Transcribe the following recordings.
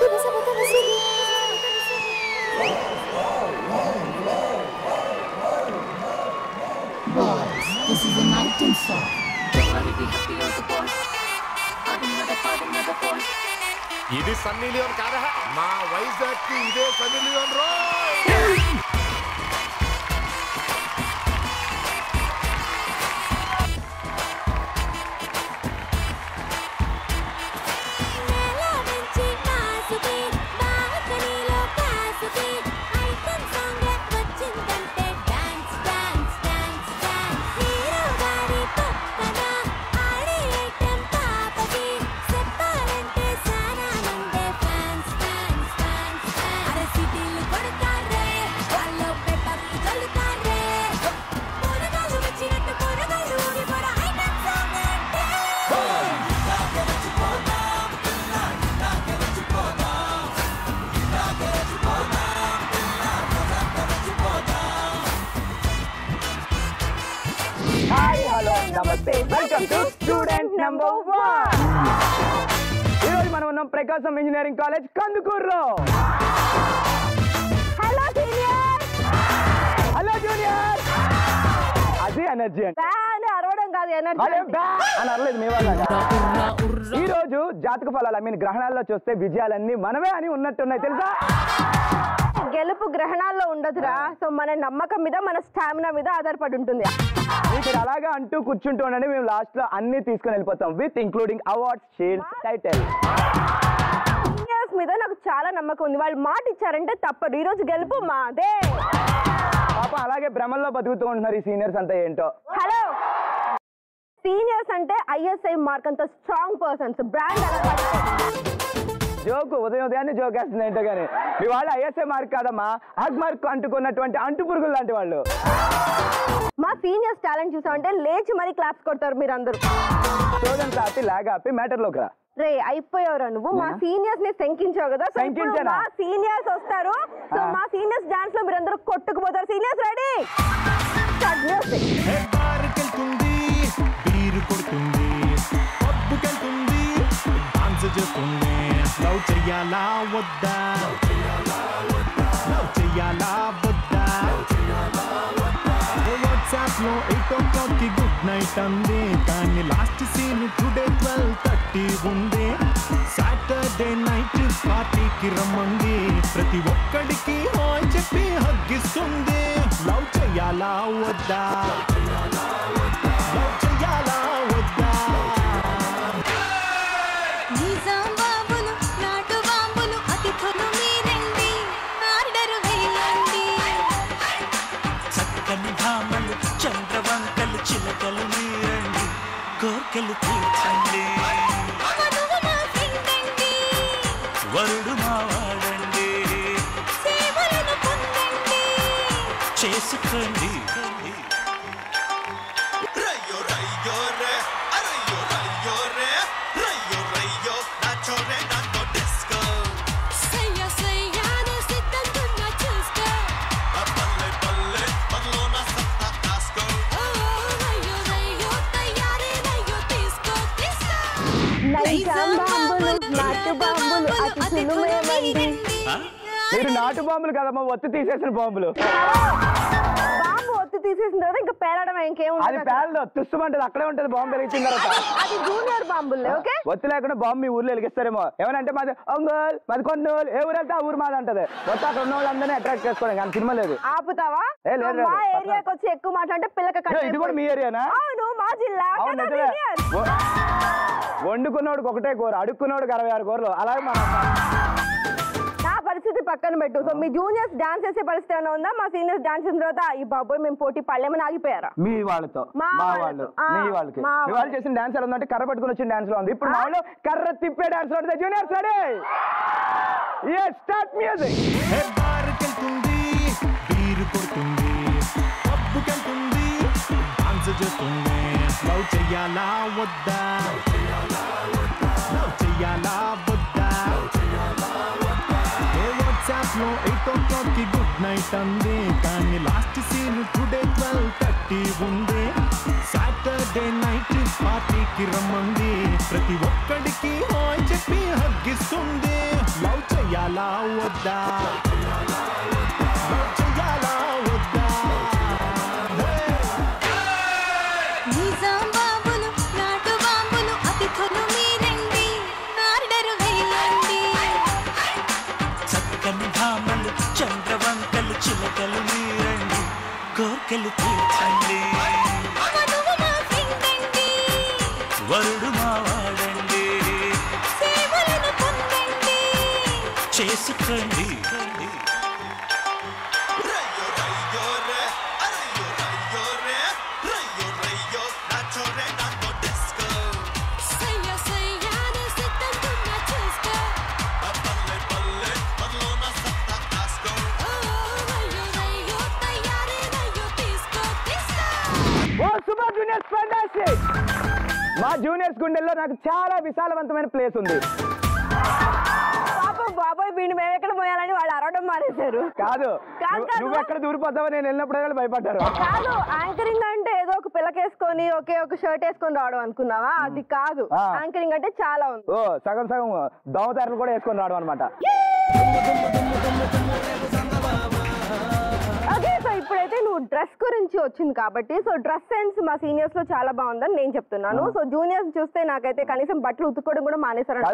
Boys, this is an item song. ఇది Sunny Leone కాదా మా వైజాగ్ కి ఇదే సన్నీ లియోన్ రోయ్ హాయ్ హలో నమస్తే welcome to student number one ఈరోజు మనం ఉన్నాం ప్రకాశం ఇంజనీరింగ్ కాలేజ్ కందుకూరులో హలో సీనియర్ హలో జూనియర్ అది ఎనర్జీ అంటే అని అరవడం కాదు ఎనర్జీ అదే బ్యా అని అనలేదు మీ వాళ్ళ ఈ రోజు జాతక ఫలాలు ఐ మీన్ గ్రహణాల్లో చూస్తే విజయాలన్నీ మనమే అని ఉన్నట్టున్నాయి తెలుసా గెలుపు గ్రహణాల్లో ఉండదురా సో మన నమ్మకం మీద మన స్టామినా మీద ఆధారపడి ఉంటుంది ఇక్కడ అలాగా అంటూ కూర్చుంటూ ఉండండి మేము లాస్ట్ లో అన్ని తీసుకొని వెళ్ళిపోతాం with including awards shields title seniors మీద నాకు చాలా నమ్మకం ఉంది వాళ్ళు మాట ఇచ్చారంటే తప్పదు ఈ రోజు గెలుపు మాదే పాప అలాగే భ్రమల్లో బతుకుతూ ఉంటున్నారు ఈ సీనియర్స్ అంతా ఏంటో హలో సీనియర్స్ అంటే ఐఎస్ఐ మార్క్ అంత స్ట్రాంగ్ పర్సన్స్ బ్రాండ్ జోకు ఉదయం ఉదయాన్నే జోక్ వేస్తుంది ఏంటో కానీ మీ వాళ్ళు ఐఎస్ఏ మార్క్ కాదమ్మా హగ్ మార్క్ అంటుకున్నటువంటి అంటు పురుగులు లాంటి వాళ్ళు మా సీనియర్స్ టాలెంట్ చూసామంటే లేచి మరీ క్లాప్స్ కొడతారు మీరు అందరూ చూడండి ఆపి లాగ్ ఆపి మ్యాటర్లోకి రా రే అయిపోయావురా నువ్వు మా నేనా? సీనియర్స్ ని శంకించావు కదా సో ఇప్పుడు శంకించానా? మా సీనియర్స్ వస్తారు సో ఆ. మా సీనియర్స్ డాన్స్ లో మీరందరూ కొట్టుకుపోతారు సీనియర్స్ రెడీ స్టార్ట్ మ్యూజిక్ ఏ బారుకెళ్తుంది బీరు కొడుతుంది పబ్బుకెళ్తుంది డాన్స్ చేస్తుంది లవ్ చెయ్యాలా వద్దా లవ్ చెయ్యాలా వద్దా వాట్సాప్ లో ఎయిట్ ఓ క్లాక్ కి గుడ్ నైట్ అంది కానీ last seen today twelve thirty ఉంది సాటర్డే నైట్ పార్టీకి రమ్మంది ప్రతి ఒక్కడికి హాయ్ చెప్పి హగ్గిస్తుంది లవ్ చెయ్యాలా వద్దా లవ్ చెయ్యాలా వద్దా నిజాం బాంబులు నాటు బాంబులు అతిథులు మీరండి ఆర్డర్ వేయండి చక్కని భామలు చంద్రవంకలు చిలకలు మీరండి కోర్కెలు తీర్చండి మనువు మా సింగండి వరుడు మావాడండి సేవలను పొందండి చేసుకోండి రయ్యో రయ్యో రే అరయ్యో రయ్యో రే రయ్యో రయ్యో నాచో రే నాతో డిస్కో సయ్య సయ్యాను సిద్ధంగా చూసుకో పల్లె పల్లె పల్లో నా సత్తా కాస్కో ఓ అయ్యో అయ్యో తయారీ అయ్యో తీసుకో తీసుకో నైజాం బాంబులు నాటు బాంబులు అతిథులు మేమండి మీరు నాటు బాంబులు కదమ్మా ఒత్తి తీసేసిన బాంబులు బాంబు ఒత్తి తీసేసిన తర్వాత ఇంకా పేరడం ఇంకేం అది ఉండదు అక్కడ. పేర్లో తుస్సుమంటది అక్కడే ఉంటది బాంబు వెలిగించిన తర్వాత అది జూనియర్ బాంబులే ఓకే ఒత్తి లేకుండా బాంబు మీ ఊర్లో వెలిగిస్తారేమో ఏమనంటే మాది ఒంగోలు మాది కొన్నోలు ఏ ఊరు వెళ్తే ఆ ఊరు మాది అంటది మొత్తం అక్కడ ఉన్న వాళ్ళందరినీ అట్రాక్ట్ చేసుకోవడం కానీ సినిమా లేదు ఆపుతావా ఏ, లేదు, లేదు. మా ఏరియాకి వచ్చి ఎక్కువ మాట్లాడితే పిల్లక ఏ, ఇది కూడా మీ ఏరియానా అవును మా జిల్లా అవును కదా నిజమే senior? వ- వండుకున్నోడికి ఒకటే కూర అడుక్కున్నోడికి అరవై ఆరు కూరలు అలాగే మన నా పరిస్థితి పక్కన పెట్టు సో మీ జూనియర్స్ డాన్స్ చేసే పరిస్థితి ఏమైనా ఉందా మా సీనియర్స్ డాన్స్ చేసిన తర్వాత ఈ బాబోయ్ మేము పోటీ పడలేమని ఆగిపోయారా మీ వాళ్ళతో మా మా వాళ్ళతో. వాళ్ళు ఆ, మీ వాళ్ళకి మా మీ వాళ్ళు చేసిన డాన్స్ ఎలా ఉందంటే కర్ర పట్టుకుని వచ్చిన డాన్స్ లో ఉంది ఇప్పుడు మా వాళ్ళు కర్ర తిప్పే డాన్స్ లో ఉంటుంది జూనియర్స్ రెడీ ఏ స్టార్ట్ మ్యూజిక్ ఏ బారుకెళ్తుంది బీరు కొడుతుంది పబ్బుకెళ్తుంది డాన్స్ చేస్తుంది లవ్ చెయ్యాలా వద్దా లవ్ చెయ్యాలా వద్దా ఏ వాట్సాప్ లో ఎయిట్ ఓ క్లాక్ కి గుడ్ నైట్ అంది కానీ last seen today twelve thirty ఉంది సాటర్డే నైట్ పార్టీకి రమ్మంది ప్రతి ఒక్కడికి హాయ్ చెప్పి హగ్గిస్తుంది లవ్ చెయ్యాలా వద్దా లవ్ చెయ్యాలా వద్దా నిజాం బాబులు నాటు బాంబులు అతిథులు మీరండి ఆర్డర్ వేయండి చక్కని భామలు చంద్రవంకలు చిలకలు మీరండి కోర్కెలు తీర్చండి మనువు మా ఫ్రెండ్ అండి వరుడు మావాడండి సేవలను పొందండి చేసుకోండి రయ్యో రయ్యో రే అరయ్యో రయ్యో రే రయ్యో రయ్యో నాచో రే నాతో డిస్కో సయ్య సయ్యాని సిద్ధంగున్న చూసుకో పల్లె పల్లె మనలో నా సత్తా కాస్కో ఓ రయ్యో రయ్యో తయారీ రయ్యో తీసుకో తీసుకో ఓ సూపర్ జూనియర్స్ ఫెంటాస్టిక్ మా జూనియర్స్ గుండెల్లో నాకు చాలా విశాలవంతమైన ప్లేస్ ఉంది పాపం బాబోయ్ వీడిని మేము ఎక్కడ పోయాలని వాళ్ళు అరవడం మానేశారు కాదు కాదు, నువ్వు- కాదు. నువ్వు ఎక్కడ దూరిపోతావో నేను వెళ్ళినప్పుడు భయపడ్డారు కాదు యాంకరింగ్ అంటే ఏదో ఒక పిల్లకేసుకొని ఒకే ఒక షర్ట్ వేసుకొని రావడం అనుకున్నావా అది కాదు ఆ. యాంకరింగ్ అంటే చాలా ఉంది ఓ సగం సగం దోమతారలు కూడా వేసుకొని రావడం అనమాట ఓకే సో ఇప్పుడైతే నువ్వు డ్రెస్ గురించి వచ్చింది కాబట్టి సో డ్రెస్ సెన్స్ మా సీనియర్స్ లో చాలా బాగుందని నేను చెప్తున్నాను సో జూనియర్స్ చూస్తే నాకైతే కనీసం బట్టలు ఉతుక్కోవడం కూడా మానేశారు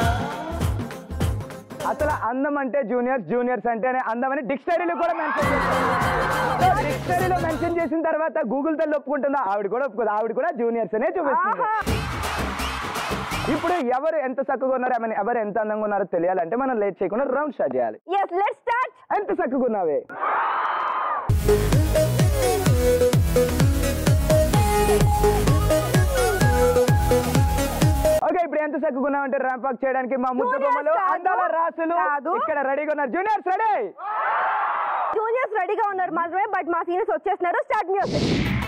అసలు అందం అంటే జూనియర్స్ జూనియర్స్ అంటేనే అందం అని డిక్షనరీలో కూడా మెన్షన్ చేస్తారు డిక్షనరీలో మెన్షన్ చేసిన తర్వాత గూగుల్ తల్లి ఒప్పుకుంటుందా ఆవిడ కూడా ఒప్పుకోదు ఆవిడ కూడా జూనియర్స్ అనే చూపిస్తుంది ఆహా ఇప్పుడు ఎవరు ఎంత చక్కగా ఉన్నారో I mean, ఎవరు ఎంత అందంగా ఉన్నారో తెలియాలంటే మనం లేట్ చేయకుండా రౌండ్ స్టార్ట్ చేయాలి ఎస్ లెట్ స్టార్ట్ ఎంత చక్కగా ఉన్నావే ఓకే ఇప్పుడు ఎంత చక్కగా ఉన్నామంటే ర్యాంప్ వాక్ చేయడానికి మా ముద్ద Juniors బొమ్మలు కాదు. అందాల రాసులు కాదు. ఇక్కడ రెడీగా ఉన్నారు జూనియర్స్ రెడీ జూనియర్స్ రెడీగా ఉన్నారు మాత్రమే బట్ మా సీనియర్స్ వచ్చేస్తున్నారు స్టార్ట్ మ్యూజిక్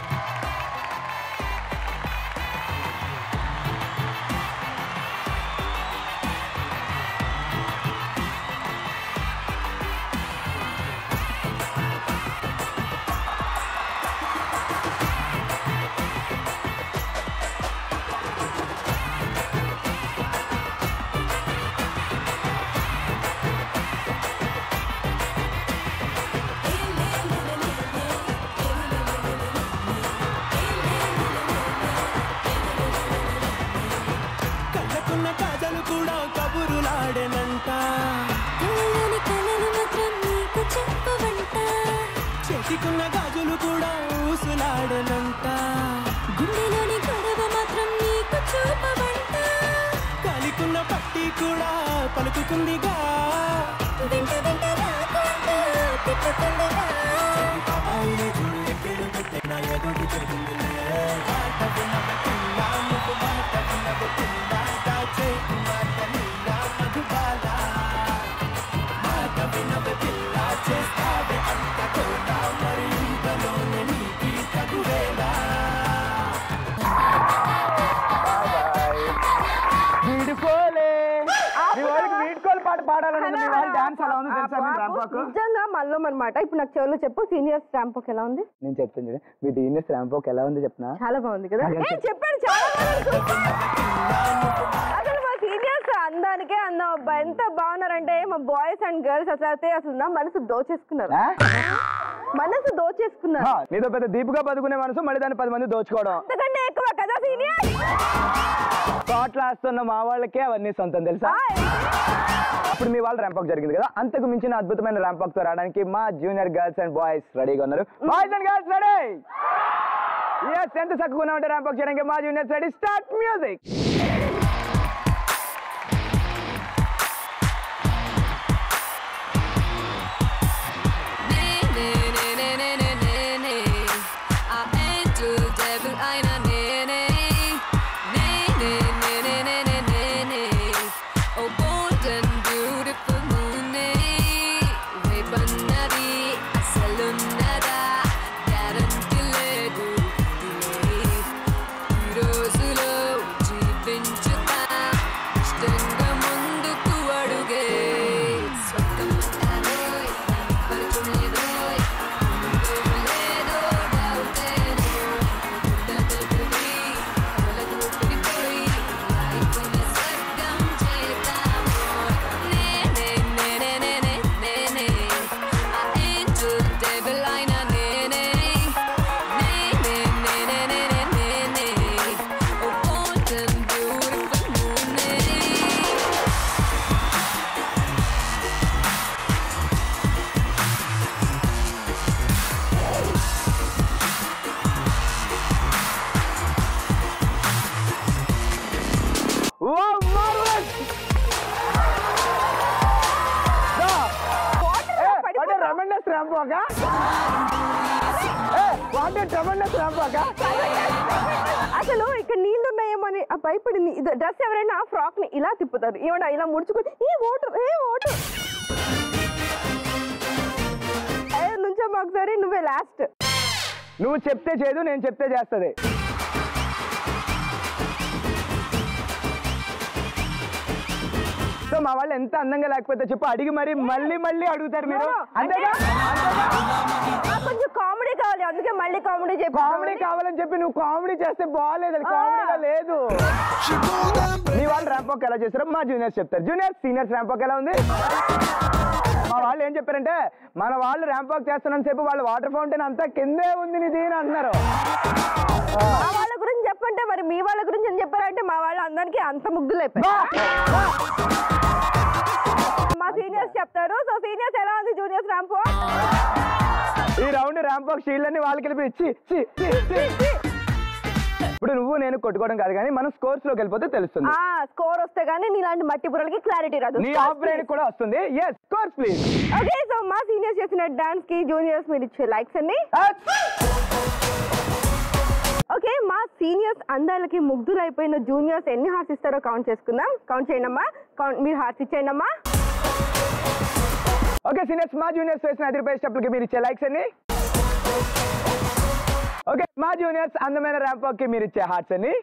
కళ్ళకున్న కాజలు కూడా కబురులాడెనంట కళ్ళని కలలు మాత్రం నీకు చెప్పవంట చేతికున్న గాజులు కూడా ఊసులాడెనంట గుండెలోని గొడవ మాత్రం నీకు చూపవంట కలికున్న పట్టి కూడా పలుకుతుందిగా వెంట వెంట రాకుండా తిప్పుకుందిగా బాబాయిని చూడు ఎక్కడు పెట్టిన ఎదుటి చెడుందిలే మాట వినవ పిల్ల నువ్వు మాట వినవ పిల్ల దాచే మాట నీల మధుబాల మాట వినవ పిల్ల చేస్తావే అంత కూడా మరి ఇంతలోనే నీకి తగువేలా వీడుకోలే మీ వాళ్ళకి వీడుకోలు పాట పాడాలని మీ వాళ్ళ డాన్స్ అలా ఉంది తెలుసా మీ ర్యాంప్ వాక్ నిజంగా మల్లో అనమాట ఇప్పుడు నాకు చెవులో చెప్పు సీనియర్స్ ర్యాంప్ వాక్ ఎలా ఉంది నేను చెప్తాను చూడండి మీ డీనియర్స్ ర్యాంప్ వాక్ ఎలా ఉంది చెప్పనా చాలా బాగుంది కదా అదే ఏ, చెప్పాను చాలా బాగుంది అసలు మా సీనియర్స్ అందానికే అందం అబ్బా ఎంత బాగున్నారంటే మా బాయ్స్ అండ్ గర్ల్స్ అసలు అయితే అసలు నా మనసు దోచేసుకున్నారు ఆ? మనసు దోచేసుకున్నారు ఆ, నీతో పెద్ద దీపుగా బతుకునే మనసు మళ్ళీ దాన్ని పది మంది దోచుకోవడం అంతకంటే ఎక్కువ కదా సీనియర్ తోటలు వేస్తున్న మా వాళ్ళకే అవన్నీ సొంతం తెలుసా ఇప్పుడు మీ వాళ్ళు ర్యాంప్ వాక్ జరిగింది కదా అంతకు మించిన అద్భుతమైన ర్యాంప్ వాక్ తో రావడానికి మా జూనియర్ గర్ల్స్ అండ్ బాయ్స్ రెడీగా ఉన్నారు boys and girls ready yes ఎంత చక్కగా ఉంటే ర్యాంప్ వాక్ చేయడానికి మా జూనియర్స్ రెడీ స్టార్ట్ మ్యూజిక్ రోజులో జీవితం ramp walk what tremendous ramp walk అసలు ఇక్కడ నీళ్లు ఉన్నాయేమో అని ఆ భయపడింది ఇది డ్రెస్ ఎవరైనా ఫ్రాక్ ని ఇలా తిప్పుతారు ఏమన్నా ఇలా ముడుచుకొని ఏ వాటర్ ఏ వాటర్ నుంచో ఒకసారి నువ్వే లాస్ట్ నువ్వు చెప్తే చేయదు నేను చెప్తే చేస్తుంది సో మా వాళ్ళు ఎంత అందంగా లేకపోతే చెప్పు అడిగి మరి మళ్ళీ మళ్ళీ అడుగుతారు మీరు అంతేగా కొంచెం కామెడీ కావాలి అందుకే మళ్ళీ కామెడీ చెప్పి కామెడీ కావాలని చెప్పి నువ్వు కామెడీ చేస్తే బాగాలేదు అది కామెడీగా లేదు మీ వాళ్ళు ర్యాంప్ వాక్ ఎలా చేస్తారో మా జూనియర్స్ చెప్తారు జూనియర్స్ సీనియర్స్ ర్యాంప్ వాక్ ఎలా ఉంది మా వాళ్ళు ఏం చెప్పారంటే మన వాళ్ళు ర్యాంప్ వాక్ చేస్తున్నంత సేపు వాళ్ళు వాటర్ ఫౌంటైన్ అంతా కిందే ఉంది నిధి అని అంటున్నారు మా వాళ్ళ గురించి చెప్పంటే మరి మీ వాళ్ళ గురించి ఏం చెప్పారంటే మా వాళ్ళు అందరికీ అంత ముగ్గులు అయిపోయారు మా సీనియర్స్ చెప్తారు సో సీనియర్స్ ఎలా ఉంది జూనియర్స్ ర్యాంప్ ఈ రౌండ్ ర్యాంప్ వాక్ షీల్డ్ అన్ని వాళ్ళకి వెళ్ళి చి చి చి చి. ఇప్పుడు నువ్వు నేను కొట్టుకోవడం కాదు కానీ మనం స్కోర్స్ లోకి వెళ్ళిపోతే తెలుస్తుంది ఆ స్కోర్ వస్తే గానీ నీలాంటి మట్టి బుర్రలకి క్లారిటీ రాదు నీ ఆఫ్ బ్రెయిన్ కూడా వస్తుంది yes scores please okay so మా సీనియర్స్ చేసిన డాన్స్ కి జూనియర్స్ మీరు ఇచ్చే లైక్స్ అన్ని ఓకే మా సీనియర్స్ అందాలకి ముగ్ధులైపోయిన జూనియర్స్ ఎన్ని హార్ట్స్ ఇస్తారో కౌంట్ చేసుకుందాం కౌంట్ చేయండి అమ్మా కౌంట్ మీరు హార్ట్స్ ఇచ్చేయండి అమ్మా ఓకే సీనియర్స్ మా జూనియర్స్ వేసిన ఐదు రూపాయల స్టెప్లకి మీరు ఇచ్చే లైక్స్ అన్ని ఓకే మా జూనియర్స్ అందమైన ర్యాంప్ వాక్ కి మీరు ఇచ్చే హార్ట్స్ అన్ని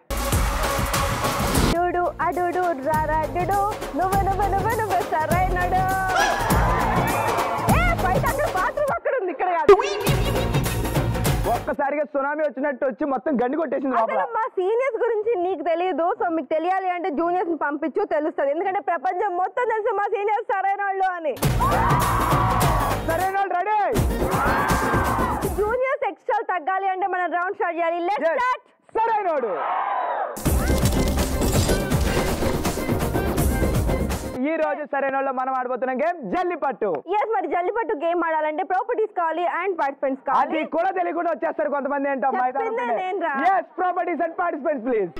డూడు అడుడు రారా డుడు నువ్వు నువ్వు నువ్వు నువ్వు సరైనడు ఏ, బయట అక్కడ బాత్రూమ్ అక్కడ ఉంది ఇక్కడ కాదు ఒక్కసారిగా సునామీ వచ్చినట్టు వచ్చి మొత్తం గండి కొట్టేసింది లోపల అసలు మా సీనియర్స్ గురించి నీకు తెలియదు సో మీకు తెలియాలి అంటే జూనియర్స్ ని పంపించు తెలుస్తుంది ఎందుకంటే ప్రపంచం మొత్తం తెలుసు మా సీనియర్స్ సరైన వాళ్ళు అని సరైన రెడీ జూనియర్స్ ఎక్స్ట్రా తగ్గాలి అంటే మనం రౌండ్ స్టార్ట్ చేయాలి లెట్స్ స్టార్ట్ సరైనోడు ఈ రోజు సరైన వాళ్ళు మనం ఆడబోతున్న గేమ్ జల్లిపట్టు ఎస్ మరి జల్లిపట్టు గేమ్ ఆడాలంటే ప్రాపర్టీస్ కావాలి అండ్ పార్టిసిపెంట్స్ అది కావాలి కూడా తెలియకుండా వచ్చేస్తారు కొంతమంది ఏంటో చెప్పిందే నేనురా. Yes properties and participants please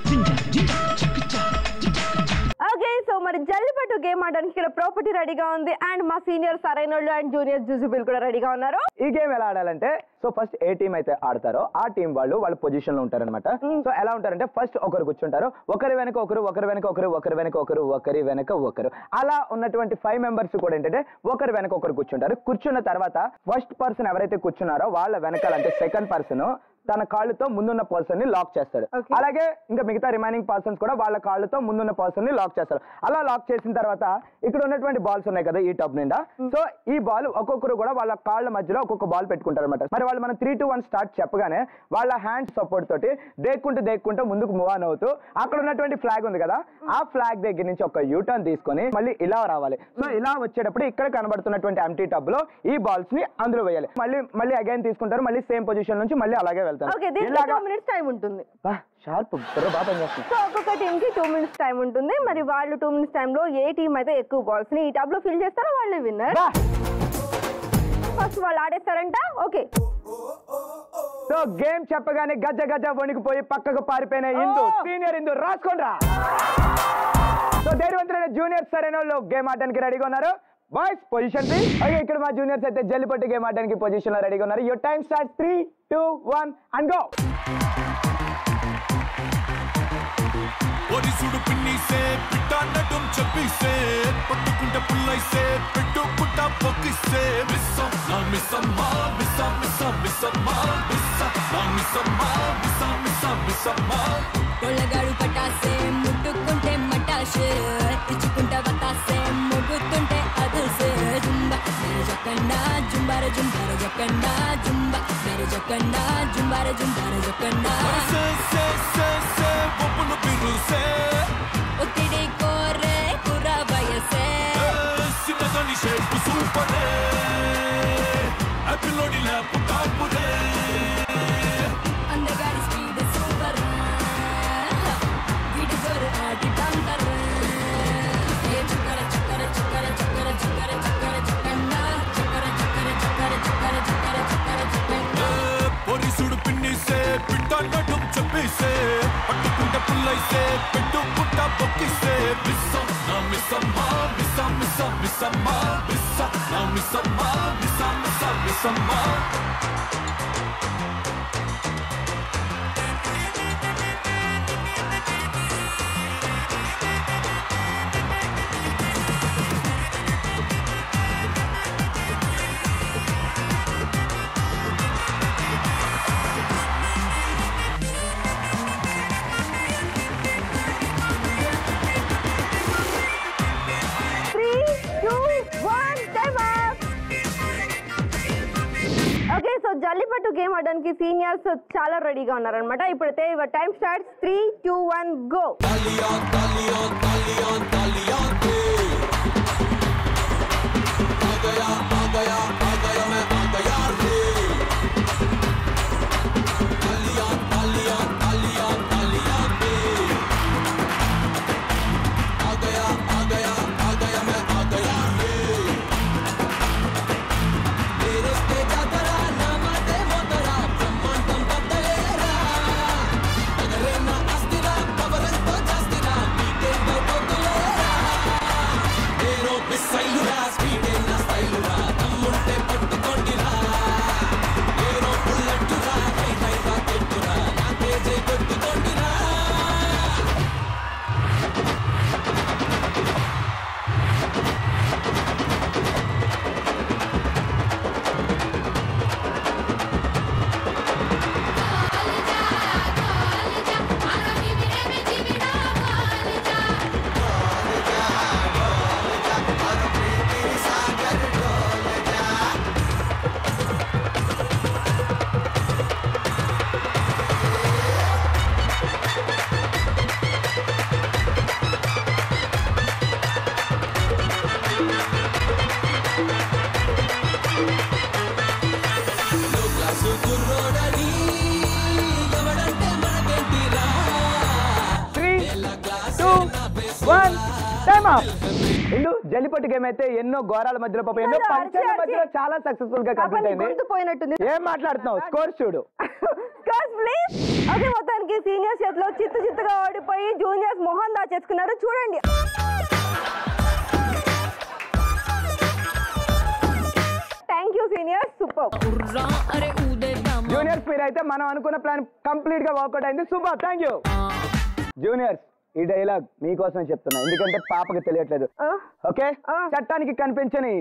okay so మరి జల్లిపట్టు గేమ్ ఆడడానికి ఇక్కడ ప్రాపర్టీ రెడీగా ఉంది అండ్ మా సీనియర్ సరైన వాళ్ళు అండ్ జూనియర్ జుజుబిల్ కూడా రెడీగా ఉన్నారు ఈ గేమ్ ఎలా ఆడాలంటే సో ఫస్ట్ ఏ టీం అయితే ఆడతారో ఆ టీం వాళ్ళు వాళ్ళ పొజిషన్ లో ఉంటారన్నమాట సో ఎలా ఉంటారంటే ఫస్ట్ ఒకరు కూర్చుంటారు ఒకరి వెనక ఒకరు ఒకరి వెనక ఒకరు ఒకరి వెనక ఒకరు ఒకరి వెనక ఒకరు అలా ఉన్నటువంటి ఫైవ్ మెంబర్స్ కూడా ఏంటంటే ఒకరి వెనక ఒకరు కూర్చుంటారు కూర్చున్న తర్వాత ఫస్ట్ పర్సన్ ఎవరైతే కూర్చున్నారో వాళ్ళ వెనకాల అంటే సెకండ్ పర్సన్ తన కాళ్ళతో ముందున్న పర్సన్ ని లాక్ చేస్తాడు Okay. అలాగే ఇంకా మిగతా రిమైనింగ్ పర్సన్స్ కూడా వాళ్ళ కాళ్ళతో ముందున్న పర్సన్ ని లాక్ చేస్తారు అలా లాక్ చేసిన తర్వాత ఇక్కడ ఉన్నటువంటి బాల్స్ ఉన్నాయి కదా ఈ టబ్ నిండా సో ఈ బాల్ ఒక్కొక్కరు కూడా వాళ్ళ కాళ్ళ మధ్యలో ఒక్కొక్క బాల్ పెట్టుకుంటారు అనమాట మరి వాళ్ళు మనం త్రీ టు వన్ స్టార్ట్ చెప్పగానే వాళ్ళ హ్యాండ్ సపోర్ట్ తోటి దేక్కుంటూ దేక్కుంటూ ముందుకు మూవ్ ఆన్ అవుతూ అక్కడ ఉన్నటువంటి ఫ్లాగ్ ఉంది కదా ఆ ఫ్లాగ్ దగ్గర నుంచి ఒక యూటర్న్ తీసుకొని మళ్ళీ ఇలా రావాలి సో ఇలా వచ్చేటప్పుడు ఇక్కడ కనబడుతున్నటువంటి ఎంటీ టబ్ లో ఈ బాల్స్ ని అందులో వేయాలి మళ్ళీ మళ్ళీ అగైన్ తీసుకుంటారు మళ్ళీ సేమ్ పొజిషన్ నుంచి మళ్ళీ అలాగే వెళ్తారు ఓకే దీనికి ఇలాగా టూ మినిట్స్ టైం ఉంటుంది షార్ప్ బాగా పనిచేస్తుంది సో ఒక్కొక్క టీమ్ కి టూ మినిట్స్ టైం ఉంటుంది మరి వాళ్ళు టూ మినిట్స్ టైంలో ఏ టీం అయితే ఎక్కువ బాల్స్ ని ఈ టబ్ లో ఫిల్ చేస్తారో వాళ్ళే విన్నర్ బా! ఫస్ట్ వాళ్ళు ఆడేస్తారంట ఓకే సో గేమ్ చెప్పగానే గజ్జ గజ్జ వణికిపోయి పక్కకు పారిపోయిన ఇందు ఓ! సీనియర్ ఇందు రాసుకోండ్రా సో ధైర్యవంతులైన జూనియర్స్ సరైన వాళ్ళు గేమ్ ఆడడానికి రెడీగా ఉన్నారు బాయ్స్ పొజిషన్ త్రీ ఓకే ఇక్కడ మా జూనియర్స్ అయితే జల్లిపట్టు గేమ్ ఆడడానికి పొజిషన్ లో రెడీగా ఉన్నారు your time start three two one and go ఒరిసుడు పిన్నిసే పిట్టాన్నటం చెప్పిసే పట్టుకుంటే పుల్లైసే పెట్టుకుంటా పొక్కిసే మిస్సం నా మిస్సమ్మా మిస్స మిస్స మిస్సమ్మా మిస్స నా మిస్సమ్మా మిస్స మిస్స మిస్సమ్మా ఒళ్ళగాడు పటాసే ముట్టుకుంటే మటాసే ఇచ్చుకుంటే వతాసే ముగ్గుతుంటే అదుసే జుంబ మేరే జకండా జుంబార జుంబార జకండా జుంబ మేరే జకండా జుంబార జుంబార జకండా సే సే సే సే ఒప్పులు పిరుసే ఒత్తిడి కోరే కుర్ర వయసే సిన్నదని షేపు సూపరే అపిలోడి ల్యాప్ టాపురే అందగాడి స్పీడ్ సూపర్ వీడి జోరు ఆటి టాంకర్ ఏ చక్కర చక్కర చక్కర చక్కర చక్కర చక్కర చక్కన్నా చక్కర చక్కర చక్కర చక్కర చక్కర చక్కర చక్కన్నా పొరిసుడు పిన్నిసే పిట్టాన్నటం చెప్పిసే పట్టుకుంటే పుల్లైసే పెట్టుకుంటా పొక్కిసే మిస్సం నా మిస్సమ్మా మిస్స మిస్స మిస్సమ్మా మిస్స నా మిస్సమ్మా మిస్స మిస్స మిస్స మిస్సమ్మా three two one time okay so జల్లిపట్టు గేమ్ ఆడడానికి సీనియర్స్ చాలా రెడీగా ఉన్నారనమాట ఇప్పుడైతే your time starts three two one go three two one time up ఇందు జల్లిపట్టు గేమ్ అయితే ఎన్నో ఘోరాల మధ్యలో పాపం ఎన్నో అరిచి, పంచాల అరిచి. మధ్యలో చాలా సక్సెస్ఫుల్ గా కంప్లీట్ పాపని అయింది గొంతు పోయినట్టుంది ఏం మాట్లాడుతున్నావు స్కోర్ చూడు స్కర్స్ ప్లీజ్ ఓకే మొత్తానికి సీనియర్స్ చేతిలో చిత్తు చిత్తుగా ఓడిపోయి జూనియర్స్ మొహం దాచేసుకున్నారు చూడండి థ్యాంక్ యూ సీనియర్స్ సూపర్ ఉర్రా అరే ఊదేద్దామా జూనియర్స్ మీరైతే మనం అనుకున్న ప్లాన్ కంప్లీట్ గా వర్కౌట్ అయింది సూపర్ థ్యాంక్ యూ జూనియర్స్ ఈ డైలాగ్ మీకోసం చెప్తున్నా ఎందుకంటే పాపకి తెలియట్లేదు ఓకే ఆ. చట్టానికి కనిపించని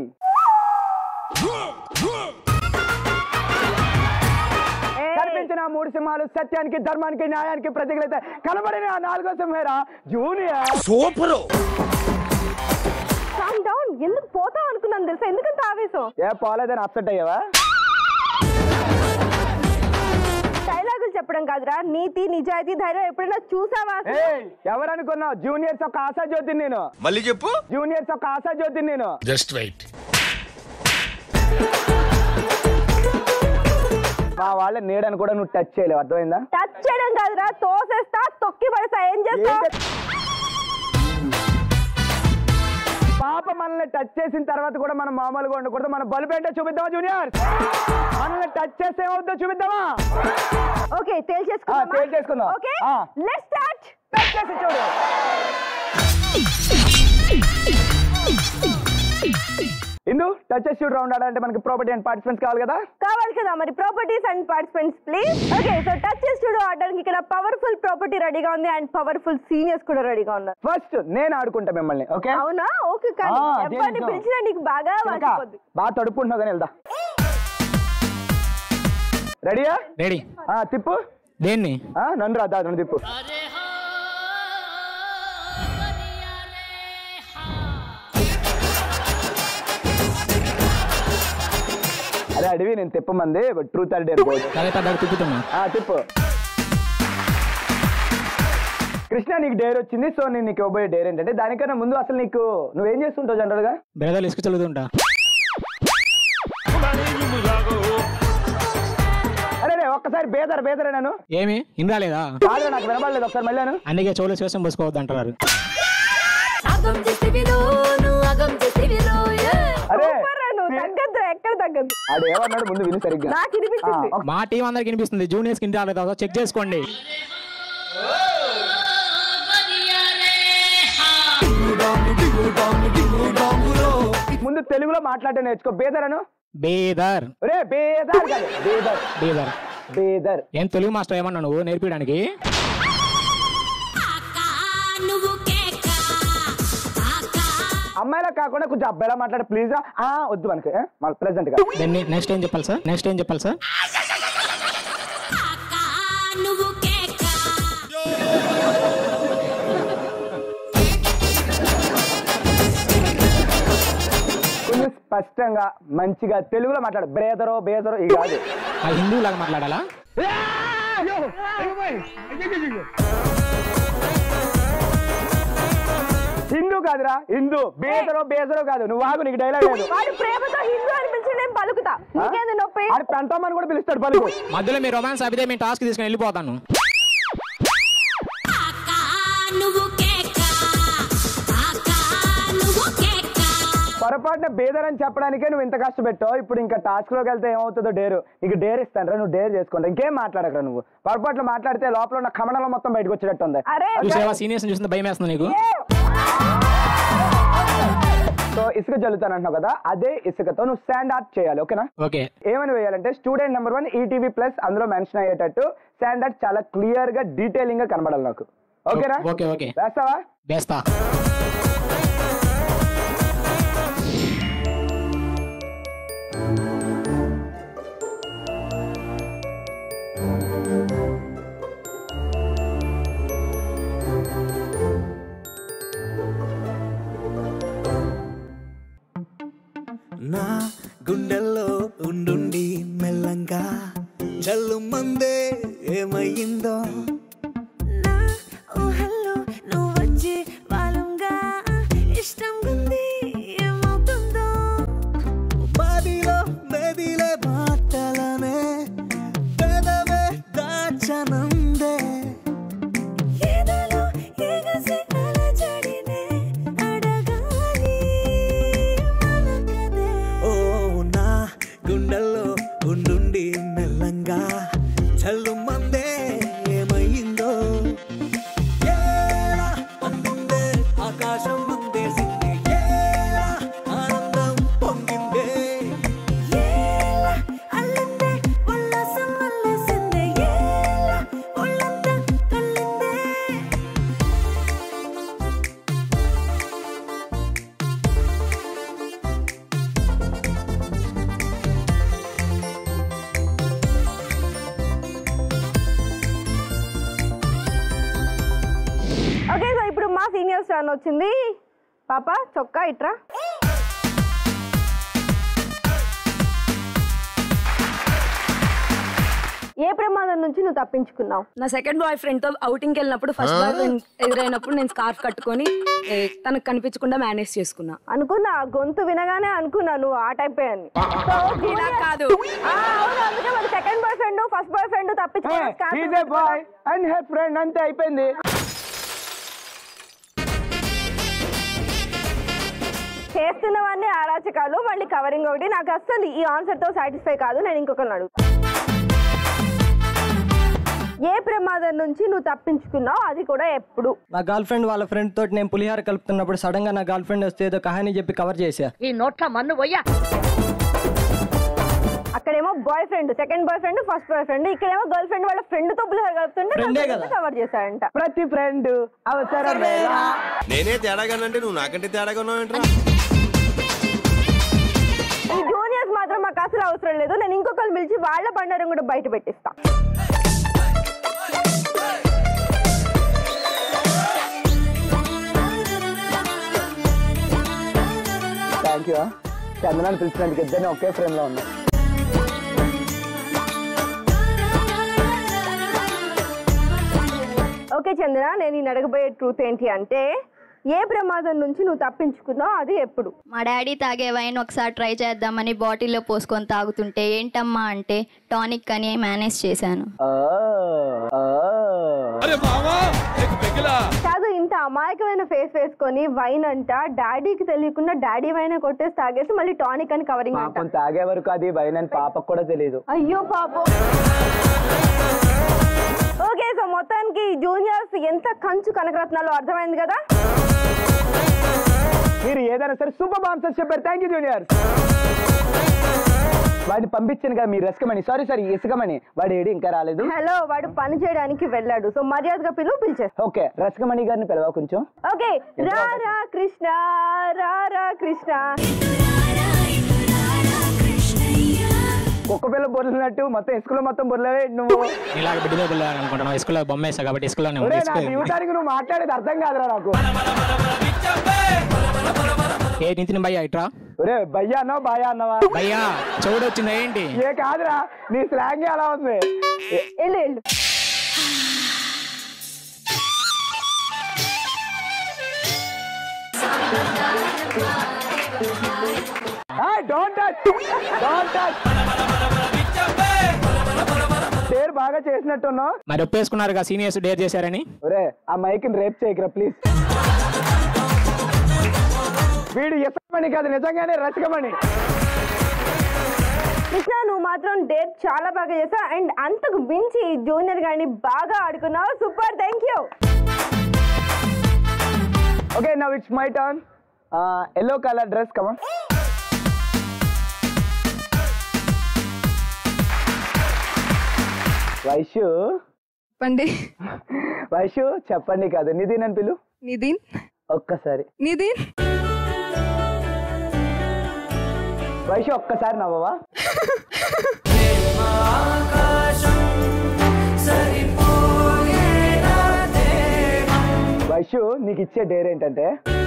కనిపించిన ఆ మూడు సింహాలు సత్యానికి ధర్మానికి న్యాయానికి ప్రతికలైతే కనబడిన ఆ నాలుగో సింహేరా జూనియర్ కామ్ డౌన్ ఎందుకు పోతాం అనుకున్నాను తెలుసా ఎందుకంత ఆవేశం ఏ పోలేదని అప్సెట్ అయ్యావా డైలాగులు చెప్పడం కాదురా నీతి నిజాయితీ ధైర్యం ఎప్పుడైనా చూసావా అసలు? ఏయ్ ఎవరనుకున్నావు జూనియర్స్ ఒక ఆశాజ్యోతి నేను మళ్ళీ చెప్పు జూనియర్స్ ఒక ఆశాజ్యోతి నేను జస్ట్ వెయిట్ మా వాళ్ళ నీడని కూడా నువ్వు టచ్ చేయలేవు అర్థమైందా టచ్ చేయడం కాదురా తోసేస్తా తొక్కి పడతా ఏం చేస్తా ఏంటి? పాప మనల్ని టచ్ చేసిన తర్వాత కూడా మనం మామూలుగా ఉండకూడదు మన బల్బు ఏంటో చూపిద్దామా జూనియర్ మనల్ని టచ్ చేస్తే ఏమవుతుందో చూపిద్దామా ఓకే ఆ, తేల్చేసుకుందామా తేల్చేసుకుందాం. ఓకే ఆ. లెట్స్ స్టార్ట్ టచ్ చేసి చూడు ఇందు టచ్ చేసి చూడు రౌండ్ ఆడాలంటే మనకి ప్రాపర్టీ అండ్ పార్టిసిపెంట్స్ కావాలి కదా కావాలి కదా మరి properties and participants please okay so touch చేసి చూడు ఆడడానికి ఇక్కడ పవర్ఫుల్ ప్రాపర్టీ రెడీగా ఉంది అండ్ పవర్ఫుల్ సీనియర్స్ కూడా రెడీగా ఉన్నారు ఫస్ట్ నేను ఆడుకుంటా మిమ్మల్ని ఓకే అవునా ఓకే కానీ ఆ, అదే ఎవరిని నిజం. పిలిచినా నీకు బాగా చిలక, వాచిపోద్ది బాగా తడుపుకుంటున్నావు కానీ వెళ్దా రెడీయా రెడీ ఆ, తిప్పు దేన్ని ఆ, నన్ను రా దా, నన్ను తిప్పు అరే అడివి నేను తిప్పమంది ట్రూత్ ఆర్ డేర్ బోర్డ్ సరే తగ్గ తిప్పుతున్నా ఆ తిప్పు కృష్ణ నీకు డేర్ వచ్చింది సో నేను నీకు ఇవ్వబోయే డేర్ ఏంటంటే దానికన్నా ముందు అసలు నీకు నువ్వేం చేస్తుంటావు జనరల్ గా బెరదలు ఇసుక చదువుతుంటా అరే రే, ఒక్కసారి బేదర్ బేదరే నేను ఏమి ఇన్ రాలేదా కాదు నాకు వినబడలేదు ఒకసారి మళ్ళాను అందుకే చెవులు శ్వాసం పోసుకోవద్దు అంటారు అగం చేసేవిరో నువ్వు అగం చేసేవిరో అరే సూపర్ రా నువ్వు తగ్గద్దు ఎక్కడ తగ్గద్దు ఆడు ఏమన్నాడు ముందు విను సరిగ్గా నాకు వినిపించింది ఆ, మా టీం అందరికి వినిపిస్తుంది జూనియర్స్ కి రాలేదా చెక్ చేసుకోండి ముందు తెలుగులో మాట్లాడే నేర్చుకో బేదరను బేదర్ రే బేదర్ కాదు బేదర్ బేదర్ బేదర్ ఏం తెలుగు మాస్టర్ ఏమన్నా నువ్వు నేర్పించడానికి నువ్వు కేక అమ్మాయిలా కాకుండా కొంచెం అబ్బాయిలా మాట్లాడే ప్లీజ్ రా ఆ, వద్దు మనకి ప్రెసెంట్ గా దాన్ని నెక్స్ట్ ఏం చెప్పాలి సార్ నెక్స్ట్ ఏం చెప్పాలి సార్ నువ్వు కేక కొంచెం స్పష్టంగా మంచిగా తెలుగులో మాట్లాడు బ్రేదరో బేదరో ఇది కాదు ఆ హిందూ లాగా మాట్లాడాలా హిందూ కాదురా హిందూ బేదరో బేదరో కాదు నువ్వు ఆగు నీకు డైలాగ్ లేదు వాడు ప్రేమతో హిందూ అని పిలిచి నేను పలుకుతా నీకేంది నొప్పి ఆడు పెంటమని కూడా పిలుస్తాడు పలుకు మధ్యలో మీ రొమాన్స్ అభిదే మేము టాస్క్ తీసుకుని వెళ్ళిపోతాను నువ్వు కేక నువ్వు కేక పొరపాటున బేదర్ అని చెప్పడానికే నువ్వు ఇంత కష్టపెట్టావు ఇప్పుడు ఇంకా టాస్క్ లోకి వెళ్తే ఏమవుతుందో డేరు నీకు డేర్ ఇస్తాను నువ్వు డేర్ చేసుకుంటా ఇంకేం మాట్లాడకరా నువ్వు పొరపాట్లు మాట్లాడితే లోపల ఉన్న కమనలో మొత్తం బయటకు వచ్చేటట్టు ఉంది అరే చూసేవా సీనియర్స్ చూస్తే భయం వేస్తుంది నీకు సో ఇసుక జల్లుతాను అంటున్నావు కదా అదే ఇసుకతో నువ్వు స్టాండ్ ఆర్ట్ చేయాలి ఓకేనా ఓకే ఏమని వేయాలంటే student number one ETV plus అందులో మెన్షన్ అయ్యేటట్టు స్టాండ్ ఆర్ట్ చాలా క్లియర్ గా డీటెయిలింగ్ గా కనబడాలి నాకు ఓకేనా ఓకే ఓకే వేస్తావా వేస్తా నా గుండెల్లో ఉండుండి మెల్లంగా చల్లు మందే ఏమయ్యిందో నా ఊహల్లో నువ్వు వచ్చి వాలంగా ఇష్టం ఉంది ఏమవుతుందో బాదిలో మెదిలే మాటలనే పెదవే దాచనందే ఏదోలో ఎగసి అలజడినే అడగాలి మనకదే ఓ నా గుండెల్లో ఉండుండి మెల్లంగా చల్లు మందే ఏమయ్యిందో ఏలా అందిందే ఆకాశం అందేసింది ఏలా ఆనందం పొంగిందే ఏలా అల్లిందే ఉల్లాసం అల్లేసిందే ఏలా ఒళ్ళంతా కల్లిందే ఓకే సో ఇప్పుడు మా సీనియర్స్ టర్న్ వచ్చింది పాప చొక్కా ఇట్రా ఏ ప్రమాదం నుంచి నువ్వు తప్పించుకున్నావు నా సెకండ్ బాయ్ ఫ్రెండ్ తో outing కి వెళ్ళినప్పుడు ఫస్ట్ బాయ్ ఫ్రెండ్ ఎదురైనప్పుడు నేను స్కార్ఫ్ కట్టుకొని ఏ, తనకు కనిపించకుండా మేనేజ్ చేసుకున్నా అనుకున్నా గొంతు వినగానే అనుకున్నా నువ్వు ఆ టైప్ అని ఇలా కాదు అవును అందుకే మరి second boyfriend first boyfriend is a boy and head friend అంతే అయిపోయింది చేస్తున్నవన్నీ అరాచకాలు మళ్ళీ కవరింగ్ ఒకటి నాకు అస్సలు ఈ ఆన్సర్ తో సాటిస్ఫై కాదు నేను ఇంకొకరిని అడుగుతా ఏ ప్రమాదం నుంచి నువ్వు తప్పించుకున్నావు అది కూడా ఎప్పుడు నా గర్ల్ ఫ్రెండ్ వాళ్ళ ఫ్రెండ్ తోటి నేను పులిహార కలుపుతున్నప్పుడు సడన్ గా నా గర్ల్ ఫ్రెండ్ వస్తే ఏదో కహాని చెప్పి కవర్ చేసా ఈ నోట్ల మన్ను పోయ్యా అక్కడేమో boyfriend second boyfriend first boyfriend ఇక్కడేమో గర్ల్ ఫ్రెండ్ వాళ్ళ ఫ్రెండ్ తో పులిహోర Friend ఏ కలుపుతుంటే కదా. కవర్ చేశాడంట ప్రతి ఫ్రెండ్ అవసరం లేదా? నేనే తేడాగానంటే నువ్వు నాకంటే తేడాగా ఉన్నావు ఏంట్రా ఈ జూనియర్స్ మాత్రం మాకు అసలు అవసరం లేదు నేను ఇంకొకరు పిలిచి వాళ్ళ బండారం కూడా బయట పెట్టిస్తా థ్యాంక్ యూ చందనాన్ని పిలిచినందుకు ఇద్దరిని ఒకే ఫ్రేమ్ లో ఉన్నాం ఓకే చంద్ర నేను ఈ అడగబోయే ట్రూత్ ఏంటి అంటే ఏ ప్రమాదం నుంచి నువ్వు తప్పించుకున్నావు అది ఎప్పుడు మా డాడీ తాగే వైన్ ఒకసారి ట్రై చేద్దామని బాటిల్లో పోసుకొని తాగుతుంటే ఏంటమ్మా అంటే టానిక్ అని మేనేజ్ చేశాను కాదు ఇంత అమాయకమైన ఫేస్ వేసుకొని వైన్ అంట డాడీకి తెలియకుండా డాడీ వైన్ కొట్టేసి తాగేసి మళ్ళీ టానిక్ అని కవరింగ్ అంట పాపం తాగే వరకు అది వైనని పాపకు కూడా తెలియదు అయ్యో పాపం ఓకే సో మొత్తానికి జూనియర్స్ ఎంత కంచు కనకరత్నాలు అర్థమైంది కదా మీరు ఏదైనా సరే సూపర్ ఆన్సర్స్ చెప్పారు థ్యాంక్ యూ జూనియర్స్ వాడిని పంపించాను కదా మీ రసకమని సారీ సారీ ఇసుకమని వాడు ఏడి ఇంకా రాలేదు హలో వాడు పని చేయడానికి వెళ్ళాడు సో మర్యాదగా పిలువు పిలిచేస్తా ఓకే రసకమణి గారిని పిలవా కొంచెం ఓకే రా రా కృష్ణ రా రా కృష్ణ కుక్క పిల్ల బొర్లినట్టు మొత్తం ఇసుకలో మొత్తం బొర్లవే నువ్వు ఇలాగ బిడ్డలో అనుకుంటున్నావు ఇసుకలో బొమ్మ వేసా కాబట్టి ఇసుకలోనే ఉంది ఒరేయ్, ఇసుక నాకు ఇవ్వడానికి నువ్వు మాట్లాడేది అర్థం కాదురా నాకు ఏ నితిన్ భయ్యా ఇట్రా ఒరే భయ్యా అన్నావా బాయా అన్నావా భయ్యా చెవుడు వచ్చిందా ఏంటి ఏ కాదురా నీ స్లాంగ్ అలా ఉంది వెళ్ళు వెళ్ళు డోంట్ టచ్ డోంట్ టచ్ పేరు బాగా చేసినట్టున్నావు మరి ఒప్పేసుకున్నారు సీనియర్స్ డేర్ చేశారని ఒరే ఆ మైక్ని రేప్ చేయకరా ప్లీజ్ వీడు ఇసకమణి కాదు నిజంగానే రసికమణి కృష్ణ నువ్వు మాత్రం డేట్ చాలా బాగా చేసావు అండ్ అంతకు మించి జూనియర్ గాని బాగా ఆడుకున్నావు super thank you okay now it's my turn yellow colour dress కమా వైషు చెప్పండి వైషు చెప్పండి కాదు నిధిన్ అని పిలు నిధిన్ ఒక్కసారి నిధిన్ వైషు ఒక్కసారి నవ్వవా వైషు నీకు ఇచ్చే డేర్ ఏంటంటే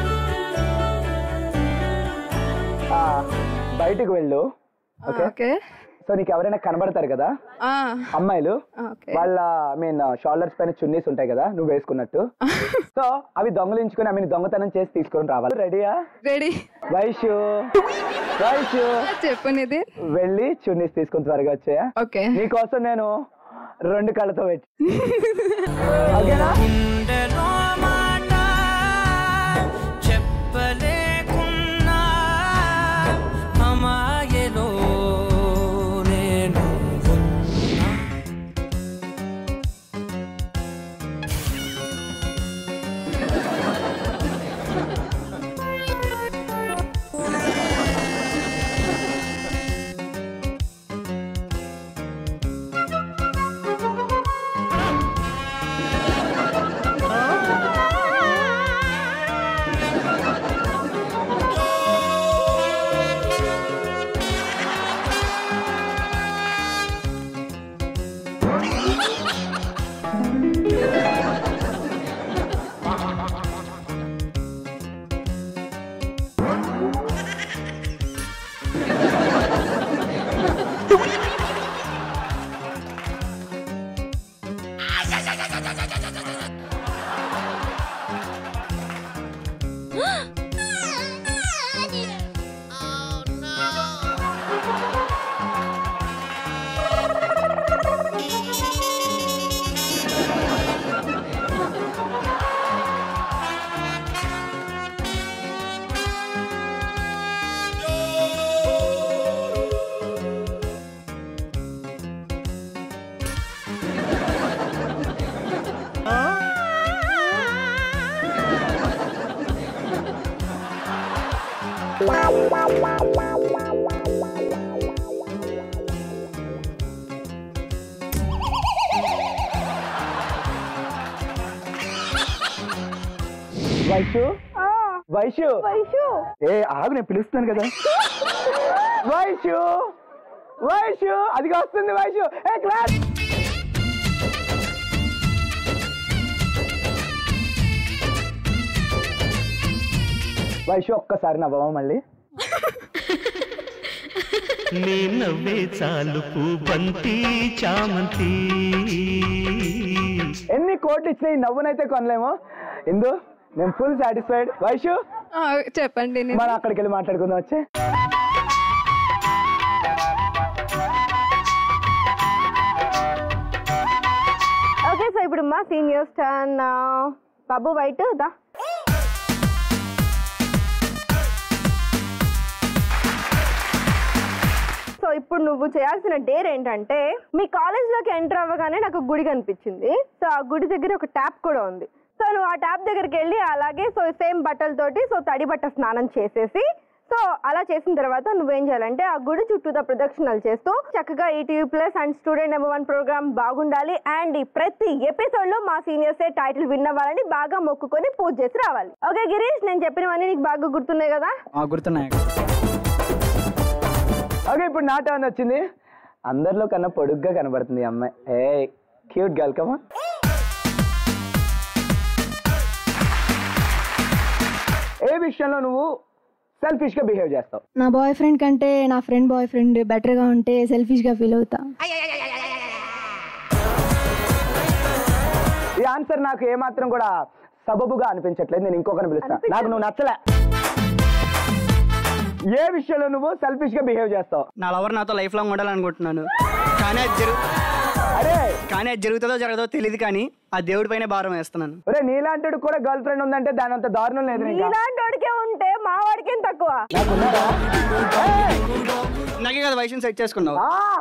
ఆ, బయటికి వెళ్ళు ఓకే ఓకే సో నీకు ఎవరైనా కనబడతారు కదా అమ్మాయిలు వాళ్ళ ఐ మీన్ షోల్డర్స్ పైన చున్నీస్ ఉంటాయి కదా నువ్వు వేసుకున్నట్టు సో అవి దొంగలించుకుని ఐ మీన్ దొంగతనం చేసి తీసుకొని రావాలి రెడీయా రెడీ వైషు వైషు చెప్పు నిధిన్ వెళ్ళి చున్నీస్ తీసుకుని త్వరగా వచ్చాయా ఓకే నీకోసం నేను రెండు కళ్ళతో పెట్టి ఓకేనా గుండెలో మాట చెప్పలేకున్నా అమాయలో నేను ఉన్నా. వైషు వైషు వైషు ఏ ఆగు నేను పిలుస్తున్నాను కదా వైషు వైషు అది వస్తుంది వైషు ఏ క్లాస్ వైషు ఒక్కసారి నవ్వమా మళ్ళీ నీ నవ్వే చాలు బంతి చామంతి ఎన్ని కోట్లు ఇచ్చినా ఈ నవ్వునైతే కొనలేము ఇందు నేను ఫుల్ సాటిస్ఫైడ్ వైషు చెప్పండి నిధిన్. మనం అక్కడికి వెళ్ళి మాట్లాడుకుందాం వచ్చే ఓకే సో ఇప్పుడు మా సీనియర్స్ టర్న్ బాబు వైట్ దా సో ఇప్పుడు నువ్వు చేయాల్సిన డేర్ ఏంటంటే మీ కాలేజ్లోకి ఎంటర్ అవ్వగానే నాకు గుడి కనిపించింది సో ఆ గుడి దగ్గర ఒక ట్యాప్ కూడా ఉంది సో నువ్వు ఆ ట్యాప్ దగ్గరికి వెళ్ళి అలాగే సో సేమ్ బట్టలతోటి సో తడి బట్ట స్నానం చేసేసి సో అలా చేసిన తర్వాత నువ్వేం చేయాలంటే ఆ గుడి చుట్టూతా ప్రదక్షిణలు చేస్తూ చక్కగా ETV plus and student number one program బాగుండాలి అండ్ ఈ ప్రతి ఎపిసోడ్ లో మా సీనియర్సే టైటిల్ విన్ అవ్వాలని బాగా మొక్కుకొని పూజ చేసి రావాలి ఓకే గిరీష్ నేను చెప్పినవన్నీ నీకు బాగా గుర్తున్నాయి కదా గుర్తున్నాయి ఓకే ఇప్పుడు నా టర్న్ వచ్చింది అందరిలో కన్నా పొడుగ్గా కనబడుతుంది ఈ అమ్మాయి ఏ క్యూట్ గర్ల్ కమా ఏ విషయంలో నువ్వు సెల్ఫిష్ గా బిహేవ్ చేస్తావు నా బాయ్ ఫ్రెండ్ కంటే నా ఫ్రెండ్ బాయ్ ఫ్రెండ్ బెటర్గా ఉంటే సెల్ఫిష్గా ఫీల్ అవుతా ఈ ఆన్సర్ నాకు ఏమాత్రం కూడా సబబుగా అనిపించట్లేదు నేను ఇంకొకరిని పిలుస్తా నాకు నువ్వు నచ్చలే ఏ విషయంలో నువ్వు సెల్ఫిష్ గా బిహేవ్ చేస్తావు నా లవర్ నాతో లైఫ్ లాంగ్ ఉండాలనుకుంటున్నాను కానీ అది జరుగు అరే కానీ అది జరుగుతుందో జరగదో తెలియదు కానీ ఆ దేవుడి పైన భారం వేస్తున్నాను ఒరే నీలాంటి కూడా గర్ల్ ఫ్రెండ్ ఉందంటే దాని అంత దారుణం లేదు ఇంకా ఇలాంటి వాడికే ఉంటే మా వాడికేం తక్కువ నాకే కదా వయసుని సెట్ చేసుకున్నావు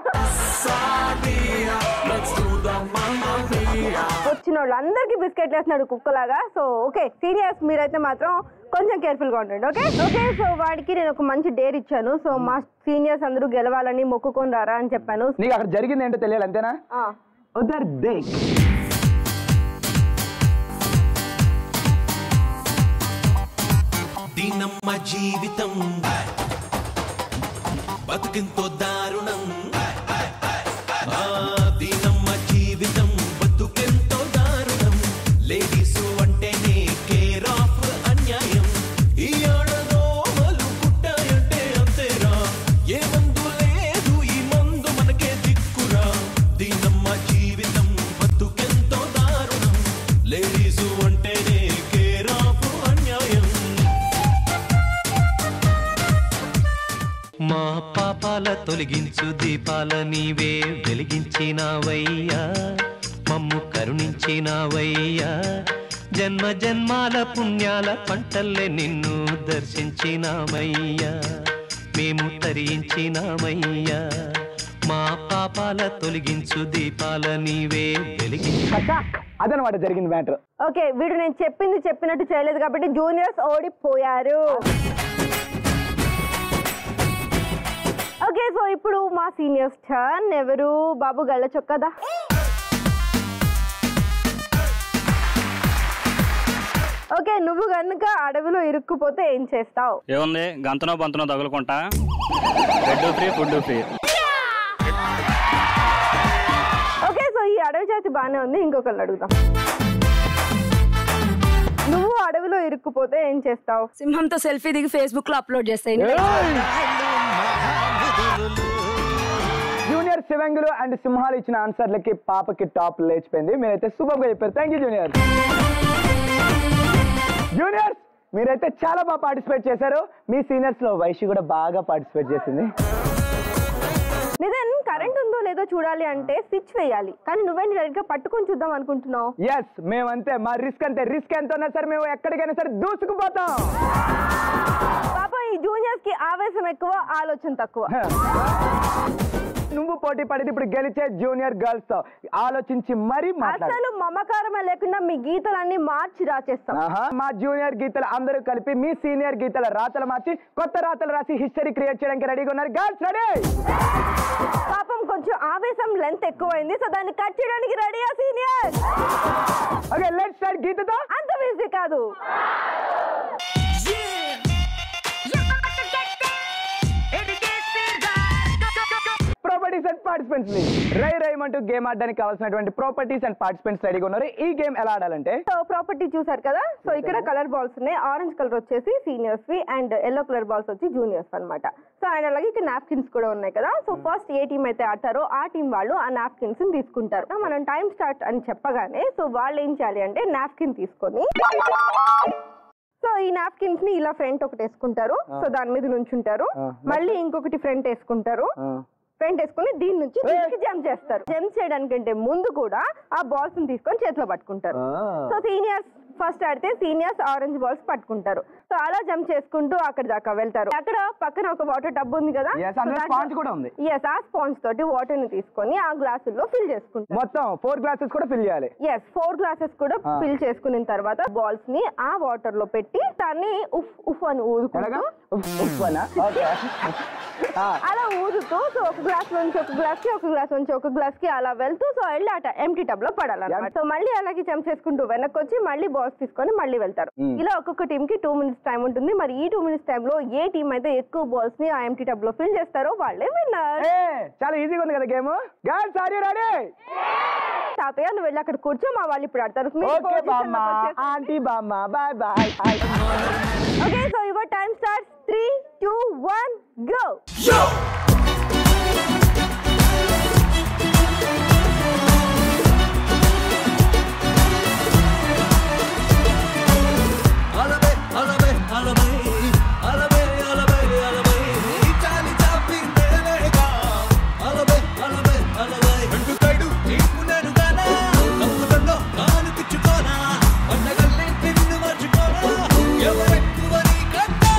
వచ్చిన వాళ్ళందరికీ బిస్కెట్లు వేస్తున్నాడు కుక్కలాగా సో ఓకే సీనియర్స్ మీరైతే మాత్రం కొంచెం కేర్ఫుల్ గా ఉండండి ఓకే ఓకే సో వాడికి నేను ఒక మంచి డేర్ ఇచ్చాను సో మా సీనియర్స్ అందరూ గెలవాలని మొక్కుకొని రారా అని చెప్పాను నీకు అక్కడ జరిగింది ఏంటో తెలియాలి అంతేనా ఆ. ఉదర్ దేక్ దీనమ్మ జీవితం బతుకెంతో దారుణం ఆ, దీనమ్మ జీవితం బతుకెంతో దారుణం లేడీస్ అంటేనే కేర్ ఆఫ్ అన్యాయం ఈ ఆడదోమలు పుట్టాయంటే అంతేరా ఏ మందు లేదు ఈ మందు మనకే దిక్కురా దీనమ్మ జీవితం బతుకెంతో దారుణం లేడీస్ అంటేనే కేర్ ఆఫ్ అన్యాయం మా పాపాల తొలగించు దీపాల నీవే వెలిగించినావయ్యా మమ్ము కరుణించినావయ్యా జన్మ జన్మాల పుణ్యాల పంటల్లే నిన్ను దర్శించినామయ్యా మేము తరించినామయ్యా మా పాపాల తొలగించు దీపాల నీవే వెలిగించి అదనమాట జరిగింది మ్యాటర్ ఓకే వీడు నేను చెప్పింది చెప్పినట్టు చేయలేదు కాబట్టి జూనియర్స్ ఓడిపోయారు ఓకే సో ఇప్పుడు మా సీనియర్స్ టర్న్ ఎవరు బాబు గళ్ళ చొక్కదా ఓకే నువ్వు కనుక అడవిలో ఇరుక్కుపోతే ఏం చేస్తావు ఏముంది గంతనో బంతనో తగులుకుంటా bed free food free okay so ఈ అడవి జాతి బాగానే ఉంది ఇంకొకరిని అడుగుదాం నువ్వు అడవిలో ఇరుక్కుపోతే ఏం చేస్తావు సింహంతో సెల్ఫీ దిగి ఫేస్బుక్ లో అప్లోడ్ చేస్తాయి జూనియర్ శివంగులు అండ్ సింహాలు ఇచ్చిన ఆన్సర్లకి పాపకి టాప్ లేచిపోయింది మీరైతే సూపర్ గా చెప్పారు థ్యాంక్ యూ జూనియర్ జూనియర్స్ మీరైతే చాలా బాగా పార్టిసిపేట్ చేశారు మీ సీనియర్స్ లో వైషి కూడా బాగా పార్టిసిపేట్ చేసింది నిజం కరెంట్ ఉందో లేదో చూడాలి అంటే స్విచ్ వేయాలి కానీ నువ్వేంటి డైరెక్ట్ గా పట్టుకొని చూద్దాం అనుకుంటున్నావు ఎస్ మేమంతే మా రిస్క్ అంతే రిస్క్ ఎంత ఉన్నా సరే మేము ఎక్కడికైనా సరే దూసుకుపోతాం పాపం ఈ జూనియర్స్ కి ఆవేశం ఎక్కువ ఆలోచన తక్కువ నువ్వు పోటీ పడేది ఇప్పుడు గెలిచే జూనియర్ గర్ల్స్ తో ఆలోచించి మరీ మాట్లాడు అసలు మమకారమే లేకుండా మీ గీతలన్నీ మార్చి రాచేస్తాం ఆహా, మా జూనియర్ గీతలు అందరూ కలిపి మీ సీనియర్ గీతల రాతలు మార్చి కొత్త రాతలు రాసి హిస్టరీ క్రియేట్ చేయడానికి రెడీగా ఉన్నారు గర్ల్స్ రెడీ పాపం కొంచెం ఆవేశం లెంత్ ఎక్కువైంది సో దాన్ని కట్ చేయడానికి రెడీయా సీనియర్ ఓకే లెట్స్ స్టార్ట్ గీతతో అంత ఈజీ కాదు ప్రాపర్టీస్ అండ్ పార్టిసిపెంట్స్ రై రైమంటూ గేమ్ ఆడడానికి కావాల్సినటువంటి ప్రాపర్టీస్ అండ్ పార్టిసిపెంట్స్ రెడీగా ఉన్నారు ఈ గేమ్ ఎలా ఆడాలంటే సో ప్రాపర్టీ చూసారు కదా సో ఇక్కడ కలర్ బాల్స్ ఉన్నాయి ఆరెంజ్ కలర్ వచ్చేసి సీనియర్స్ వి అండ్ ఎల్లో కలర్ బాల్స్ వచ్చి జూనియర్స్ అన్నమాట సో అండ్ అలాగే ఇక్కడ నాప్కిన్స్ కూడా ఉన్నాయి కదా సో ఫస్ట్ ఏ టీం అయితే ఆడతారో ఆ టీం వాళ్ళు ఆ నాప్కిన్స్ తీసుకుంటారు మనం టైం స్టార్ట్ అని చెప్పగానే సో వాళ్ళు ఏం చేయాలి అంటే నాప్కిన్ తీసుకొని సో ఈ నాప్కిన్స్ ని ఇలా ఫ్రంట్ ఒకటి వేసుకుంటారు సో దాని మీద నుంచుంటారు మళ్ళీ ఇంకొకటి ఫ్రంట్ వేసుకుంటారు ఫ్రంట్ వేసుకుని దీని నుంచి దీనికి జంప్ చేస్తారు జంప్ చేయడానికంటే ముందు కూడా ఆ బాల్స్ ని తీసుకొని చేతిలో పట్టుకుంటారు సో సీనియర్స్ ఫస్ట్ ఆడితే సీనియర్స్ ఆరెంజ్ బాల్స్ పట్టుకుంటారు సో అలా జంప్ చేసుకుంటూ అక్కడ దాకా వెళ్తారు అక్కడ పక్కన ఒక వాటర్ టబ్ ఉంది కదా Yes, అందులో sponge కూడా ఉంది. ఎస్ ఆ స్పాంజ్ తోటి వాటర్ ని తీసుకొని ఆ గ్లాసుల్లో ఫిల్ చేసుకుంటారు మొత్తం ఫోర్ గ్లాసెస్ కూడా ఫిల్ చేయాలి ఎస్ ఫోర్ గ్లాసెస్ కూడా ఆ. ఫిల్ చేసుకున్న తర్వాత బాల్స్ ని ఆ వాటర్ లో పెట్టి దాన్ని ఉఫ్ ఉఫ్ అని ఊదుకుంటూ ఉఫ్, ఉఫ్ అనా? Okay. ఆ. అలా ఊదుతూ సో ఒక గ్లాస్ నుంచి ఒక గ్లాస్ కి ఒక గ్లాస్ నుంచి ఒక గ్లాస్ కి అలా వెళ్తూ సో వెళ్ళి అట ఎంటీ టబ్ లో పడాలన్నమాట సో మళ్ళీ అలాగే జంప్ చేసుకుంటూ వెనక్కి వచ్చి మళ్ళీ బాల్స్ తీసుకొని మళ్ళీ వెళ్తారు Hmm. ఇలా ఒక్కొక్క టీమ్ కి టూ మినిట్స్ టైం ఉంటుంది మరి ఈ టూ మినిట్స్ టైం లో ఏ టీం అయితే ఎక్కువ బాల్స్ ని ఆ ఎంటీ టబ్ లో ఫిల్ చేస్తారో వాళ్ళే విన్నర్ ఏ, చాలా ఈజీగా ఉంది కదా game girls are you ready తాతయ్య నువ్వు వెళ్ళి అక్కడ కూర్చో మా వాళ్ళు ఇప్పుడు ఆడతారు మీరు ఓకే position బామ్మ లోకి వచ్చేసి- ఆంటీ బామ్మ bye bye okay so your time starts three two one go అలబే అలబే అలబే అలబే అలబే అలబే ఈ చాలి చాపిందేలేగా అలబే అలబే అలబే అంటు కైడు నీకు నేను గానా తప్పుదల్లో నాను తిచ్చుకోనా పండగల్ని నిన్ను మర్చిపోనా ఎవరెక్కువ నీకన్నా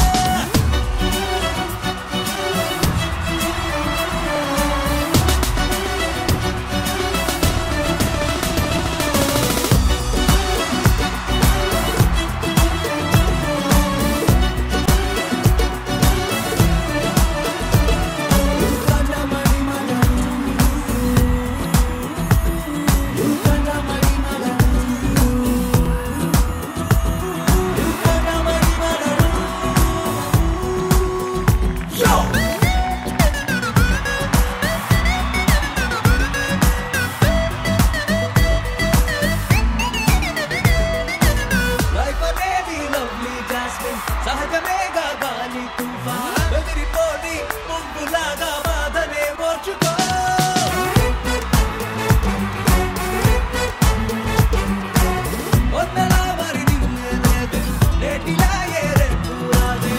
లైఫ్ అనేది లవ్లీ జాస్మిన్ సహజమేగా గాలి తుఫాన్ బెదిరిపోని ముందులాగా బాధనే మోర్చుకో వందలా మరి నిన్నే లేదు నేటిలా ఏ రెండు రాదే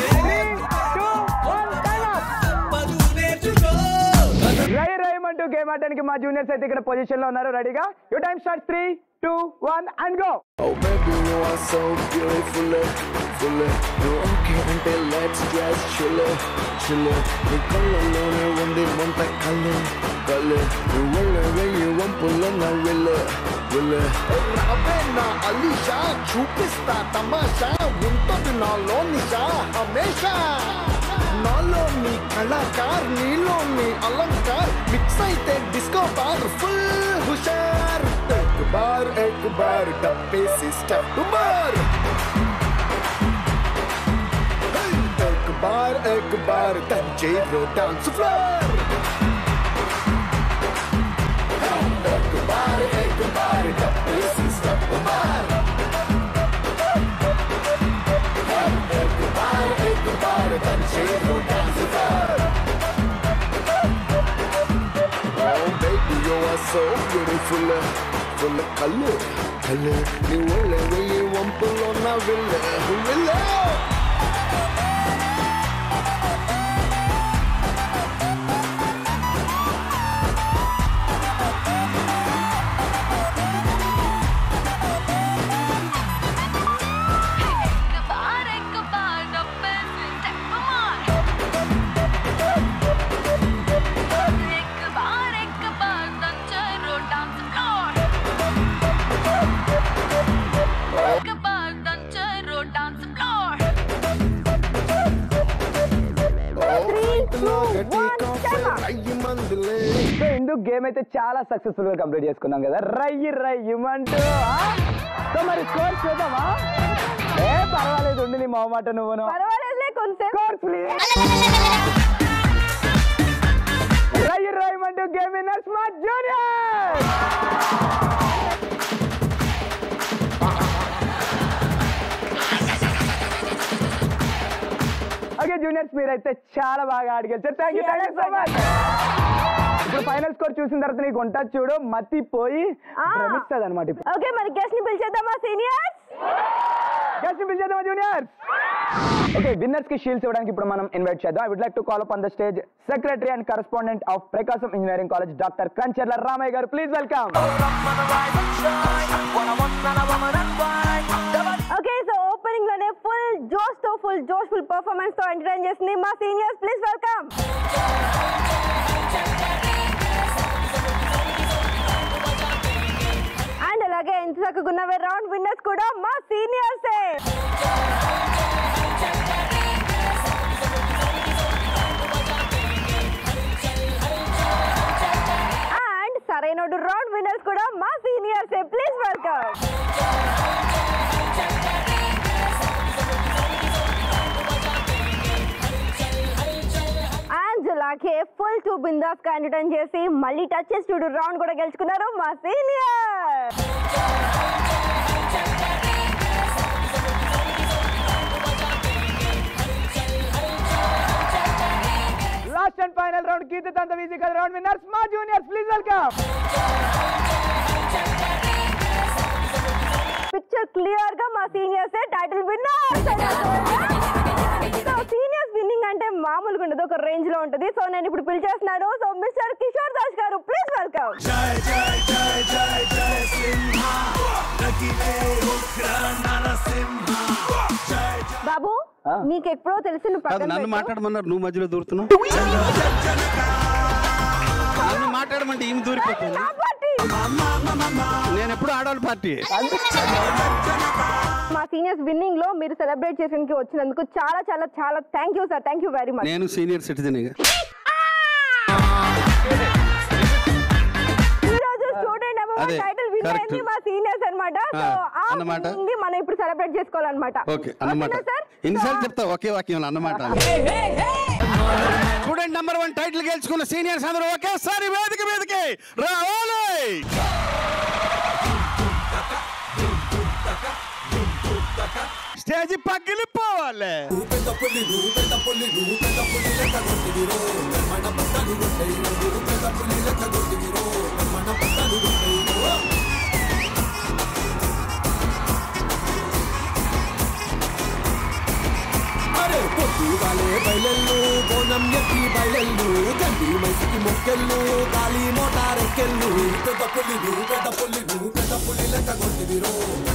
తప్పదు నేర్చుకో రై రైమంటూ గేమ్ ఆడడానికి మా జూనియర్స్ అయితే ఇక్కడ పొజిషన్ లో ఉన్నారు రెడీగా you time start three two one and go Oh baby, you are so beautiful, full. You okay అంటే let's just chill, chill. నీ కళ్ళలోనే ఉంది మొంత కళ్ళు, కళ్ళు. నువ్వు వెళ్ళే వెయ్యి వంపుల నా వెళ్ళ, వెళ్ళ. రావే నా అలీషా, చూపిస్తా తమాషా, ఉంటుంది నాలో నిషా, హమేషా. నాలో నీ కళాకార్ నీలో నీ అలంకార్ మిక్స్ అయితే డిస్కో బార్ ఫుల్ హుషార్ एक बार एक बार डब्बे से स्टेप बार एक बार एक बार तंजेरो डांस फ्लोर एक बार एक बार डब्बे से स्टेप बार एक बार एक बार तंजेरो dance floor Oh baby, you are so beautiful, full of color, color. You will when you want pull on a villa, villa. So ఇందుకు గేమ్ అయితే చాలా సక్సెస్ఫుల్ గా కంప్లీట్ చేసుకున్నాం కదా రయ్యి రయ్యమంటూ ఆ? సో మరి స్కోర్ చూద్దామా ఏ పర్వాలేదు ఉండి నీ మొహమాట నువ్వును పర్వాలేదులే కొంచెం రయ్యి రయ్యమంటూ గేమ్ విన్నర్స్ మా జూనియర్ ఓకే జూనియర్స్ మీరైతే చాలా బాగా ఆడగలిచారు thank you thank you so much ఇప్పుడు ఫైనల్ స్కోర్ చూసిన తర్వాత నీకు ఉంటుంది చూడు మతిపోయి భ్రమిస్తుంది అనమాట ఇప్పుడు ఓకే మరి గెస్ట్ ని పిలిచేద్దామా సీనియర్స్ గెస్ట్ పిలిచేద్దామా జూనియర్స్ ఓకే విన్నర్స్ కి షీల్డ్స్ ఇవ్వడానికి ఇప్పుడు మనం ఇన్వైట్ చేద్దాం I would like to call up on the stage secretary and correspondent of Prakasam engineering college doctor Kancharla Ramayya garu please welcome okay so opening లోనే ఫుల్ జోష్ తో ఫుల్ జోష్ ఫుల్ పర్ఫార్మెన్స్ తో ఎంటర్టైన్ చేసింది మా సీనియర్స్ ప్లీజ్ వెల్కమ్ అండ్ అలాగే ఎంత చక్కగున్నవే రౌండ్ విన్నర్స్ కూడా మా సీనియర్సే అండ్ సరైనడు రౌండ్ విన్నర్స్ కూడా మా సీనియర్సే ప్లీజ్ వెల్కమ్ అండ్ అలాగే ఫుల్ టూ బిందాస్ గా ఎంటర్టైన్ చేసి మళ్ళీ టచ్ చేసి చూడు రౌండ్ కూడా గెలుచుకున్నారు మా senior last and final round గీత తంత ఫిజికల్ రౌండ్ విన్నర్స్ మా juniors please welcome picture clear గా మా seniors title winner so seniors winning అంటే మామూలుగా ఉండదు ఒక రేంజ్ లో ఉంటది సో నేను ఇప్పుడు పిలిచేస్తున్నాను so mister Kishore Das garu please welcome బాబు నీకు ఎప్పుడో తెలిసి నువ్వు కాదు పక్కన నన్ను పెట్టు. మాట్లాడమన్నారు నువ్వు మధ్యలో దూరుతున్నావు నన్ను మాట్లాడమంటే ఈమె దూరిపోతుంది నేను ఎప్పుడు ఆడవాళ్ళ పార్టీ మా సీనియర్స్ విన్నింగ్ లో మీరు సెలబ్రేట్ చేయడానికి వచ్చినందుకు చాలా చాలా చాలా thank you sir thank you very much నేను సీనియర్ సిటిజన్ ఈ రోజు స్టూడెంట్ నెంబర్ వన్ అదే, టైటిల్ విన్ correct. అయింది మా సీనియర్స్ అన్నమాట ఆ, సో ఆ అన్నమాట. winning ని మనం ఇప్పుడు సెలబ్రేట్ చేసుకోవాలన్నమాట ఓకే అన్నమాట ఎన్నిసార్లు చెప్తా ఒకే వాక్యం అన్నమాట స్టూడెంట్ నంబర్ వన్ టైటిల్ గెలుచుకున్న సీనియర్స్ అందరూ ఒకేసారి వేదిక మీదకి రావాలి స్టేజ్ పగిలిపోవాలి అరే పొద్దుగాలే బయలెల్లు బోనం ఎక్కి బయలెల్లు గండి మైసికి మొక్కెళ్ళు గాలి మోటారెక్కెళ్ళు పెద్ద పుల్లిలు పెద్ద పుల్లిలు పెద్ద పుల్లి లెక్క కొట్టిదిరో